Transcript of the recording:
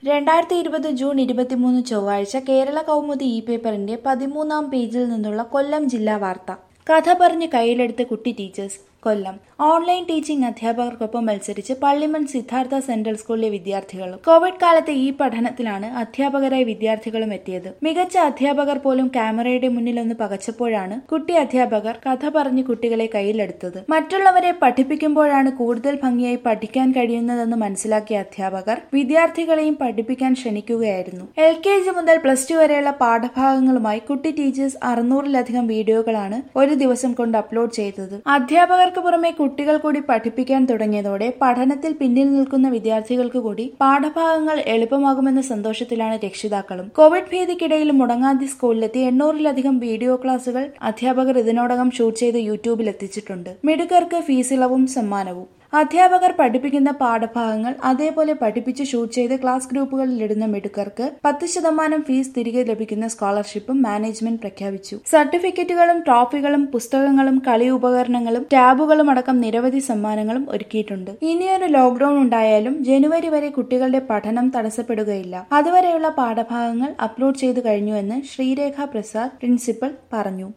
രണ്ടായിരത്തി ഇരുപത് ജൂൺ ഇരുപത്തിമൂന്ന് ചൊവ്വാഴ്ച കേരള കൗമുദി ഇ പേപ്പറിന്റെ പതിമൂന്നാം പേജിൽ നിന്നുള്ള കൊല്ലം ജില്ലാ വാർത്ത കഥ പറഞ്ഞ് കയ്യിലെടുത്ത് കുട്ടി ടീച്ചേഴ്സ് കൊല്ലം ഓൺലൈൻ ടീച്ചിംഗ് അധ്യാപകർക്കൊപ്പം മത്സരിച്ച് പള്ളിമൺ സിദ്ധാർത്ഥ സെൻട്രൽ സ്കൂളിലെ വിദ്യാർത്ഥികളും കോവിഡ് കാലത്തെ ഈ പഠനത്തിലാണ് അധ്യാപകരായി വിദ്യാർത്ഥികളും എത്തിയത് മികച്ച അധ്യാപകർ പോലും ക്യാമറയുടെ മുന്നിൽ ഒന്ന് പകച്ചപ്പോഴാണ് കുട്ടി അധ്യാപകർ കഥ പറഞ്ഞ് കുട്ടികളെ കയ്യിലെടുത്തത് മറ്റുള്ളവരെ പഠിപ്പിക്കുമ്പോഴാണ് കൂടുതൽ ഭംഗിയായി പഠിക്കാൻ കഴിയുന്നതെന്ന് മനസ്സിലാക്കിയ അധ്യാപകർ വിദ്യാർത്ഥികളെയും പഠിപ്പിക്കാൻ ക്ഷണിക്കുകയായിരുന്നു എൽ കെ ജി മുതൽ പ്ലസ് ടു വരെയുള്ള പാഠഭാഗങ്ങളുമായി കുട്ടി ടീച്ചേഴ്സ് അറുന്നൂറിലധികം വീഡിയോകളാണ് ഒരു ദിവസം കൊണ്ട് അപ്ലോഡ് ചെയ്തത് അധ്യാപകർക്ക് പുറമെ കുട്ടികൾ കൂടി പഠിപ്പിക്കാൻ തുടങ്ങിയതോടെ പഠനത്തിൽ പിന്നിൽ നിൽക്കുന്ന വിദ്യാർത്ഥികൾക്ക് കൂടി പാഠഭാഗങ്ങൾ എളുപ്പമാകുമെന്ന സന്തോഷത്തിലാണ് രക്ഷിതാക്കളും കോവിഡ് ഭീതിക്കിടയിൽ മുടങ്ങാതെ സ്കൂളിലെത്തി എണ്ണൂറിലധികം വീഡിയോ ക്ലാസുകൾ അധ്യാപകർ ഇതിനോടകം ഷൂട്ട് ചെയ്ത് യൂട്യൂബിൽ എത്തിച്ചിട്ടുണ്ട് മിടുക്കർക്ക് ഫീസ് ഇളവും സമ്മാനവും അധ്യാപകർ പഠിപ്പിക്കുന്ന പാഠഭാഗങ്ങൾ അതേപോലെ പഠിപ്പിച്ച് ഷൂട്ട് ചെയ്ത് ക്ലാസ് ഗ്രൂപ്പുകളിൽ ഇടുന്ന മിടുക്കർക്ക് പത്ത് ശതമാനം ഫീസ് തിരികെ ലഭിക്കുന്ന സ്കോളർഷിപ്പും മാനേജ്മെന്റ് പ്രഖ്യാപിച്ചു സർട്ടിഫിക്കറ്റുകളും ട്രോഫികളും പുസ്തകങ്ങളും കളി ഉപകരണങ്ങളും ടാബുകളും അടക്കം നിരവധി സമ്മാനങ്ങളും ഒരുക്കിയിട്ടുണ്ട് ഇനിയൊരു ലോക്ഡൌൺ ഉണ്ടായാലും ജനുവരി വരെ കുട്ടികളുടെ പഠനം തടസ്സപ്പെടുകയില്ല അതുവരെയുള്ള പാഠഭാഗങ്ങൾ അപ്ലോഡ് ചെയ്തു കഴിഞ്ഞുവെന്ന് ശ്രീരേഖ പ്രസാദ് പ്രിൻസിപ്പൽ പറഞ്ഞു